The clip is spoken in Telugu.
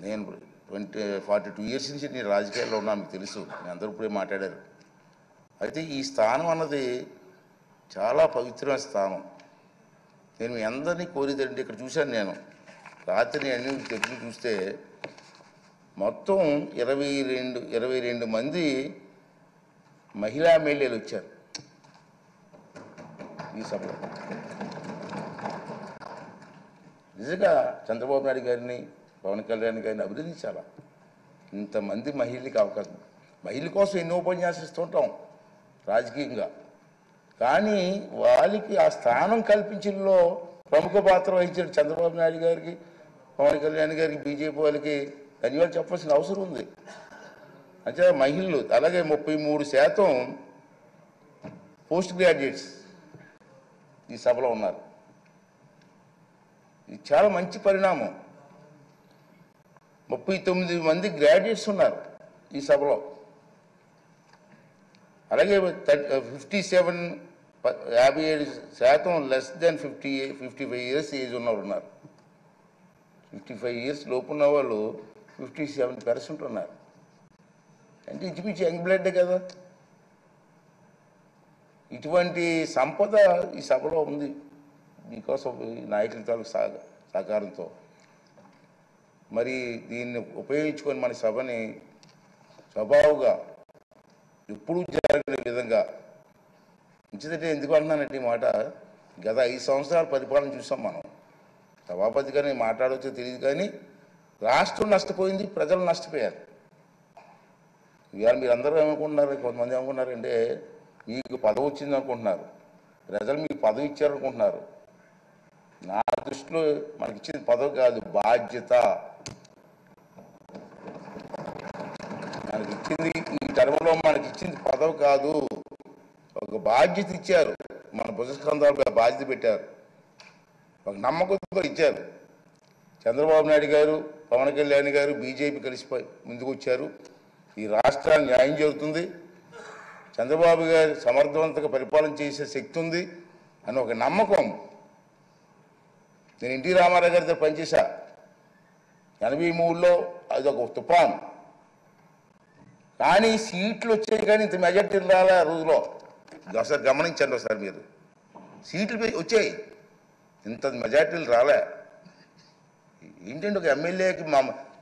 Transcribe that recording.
నేను ట్వంటీ ఫార్టీ టూ ఇయర్స్ నుంచి నేను రాజకీయాల్లో ఉన్నాను మీకు తెలుసు మీ అందరూ ఇప్పుడే మాట్లాడారు అయితే ఈ స్థానం అన్నది చాలా పవిత్రమైన స్థానం నేను మీ అందరినీ కోరేదండి ఇక్కడ చూశాను నేను రాత్రి అన్ని దగ్గర చూస్తే మొత్తం ఇరవై రెండు ఇరవై రెండు మంది మహిళా ఎమ్మెల్యేలు వచ్చారు ఈ సభలో నిజంగా చంద్రబాబు నాయుడు గారిని పవన్ కళ్యాణ్ గారిని అభినందించాలా ఇంతమంది మహిళలకి అవకాశం మహిళల కోసం ఎన్నో ఉపన్యాసం ఇస్తుంటాం రాజకీయంగా కానీ వాళ్ళకి ఆ స్థానం కల్పించడంలో ప్రముఖ పాత్ర వహించిన చంద్రబాబు నాయుడు గారికి పవన్ కళ్యాణ్ గారికి బీజేపీ వాళ్ళకి ధన్యవాదాలు చెప్పాల్సిన అవసరం ఉంది అంటే మహిళలు అలాగే ముప్పై మూడు శాతం పోస్ట్ గ్రాడ్యుయేట్స్ ఈ సభలో ఉన్నారు ఇది చాలా మంచి పరిణామం ముప్పై తొమ్మిది మంది గ్రాడ్యుయేట్స్ ఉన్నారు ఈ సభలో అలాగే ఫిఫ్టీ సెవెన్ యాభై ఏడు శాతం less than fifty fifty five years age ఉన్నవారు ఉన్నారు ఫిఫ్టీ ఫైవ్ ఇయర్స్ లోపు ఉన్న వాళ్ళు ఫిఫ్టీ సెవెన్ పర్సెంట్ ఉన్నారు అంటే ఇంచుమించు యంగ్ బ్లడ్ కదా ఇటువంటి సంపద ఈ సభలో ఉంది బికాస్ ఆఫ్ నాయకుల తాలూకు సహ సహకారంతో మరి దీన్ని ఉపయోగించుకొని మన సభని స్వభావుగా ఎప్పుడూ జరిగిన విధంగా మంచిదంటే ఎందుకు అంటున్నానంటే ఈ మాట గత ఐదు సంవత్సరాల పరిపాలన చూసాం మనం సభాపతిగా నేను మాట్లాడవచ్చో తెలియదు కానీ రాష్ట్రం నష్టపోయింది ప్రజలు నష్టపోయారు ఇవాళ మీరు అందరూ ఏమనుకుంటున్నారు కొంతమంది ఏమనుకుంటున్నారంటే మీకు పదవి వచ్చింది అనుకుంటున్నారు ప్రజలు మీకు పదవి ఇచ్చారనుకుంటున్నారు నా దృష్టిలో మనకి ఇచ్చింది పదవి కాదు బాధ్యత మనకి ఇచ్చింది ఈ టర్మ్లో మనకి ఇచ్చింది పదవి కాదు ఒక బాధ్యత ఇచ్చారు మన భుజస్కంధాలకు ఆ బాధ్యత పెట్టారు ఒక నమ్మకంతో ఇచ్చారు చంద్రబాబు నాయుడు గారు పవన్ కళ్యాణ్ గారు బీజేపీ కలిసిపోయి ముందుకు వచ్చారు ఈ రాష్ట్రానికి న్యాయం జరుగుతుంది చంద్రబాబు గారు సమర్థవంతంగా పరిపాలన చేసే శక్తి ఉంది అని ఒక నమ్మకం నేను ఎన్టీ రామారావు గారి దగ్గర పనిచేశా ఎనభై మూడులో అది ఒక తుఫాన్ కానీ సీట్లు వచ్చాయి కానీ ఇంత మెజార్టీ రాలే ఆ రోజులో ఒకసారి గమనించండి ఒకసారి మీరు సీట్లు పె- వచ్చాయి ఇంత మెజార్టీలు రాలే ఏంటంటే ఒక ఎమ్మెల్యేకి మా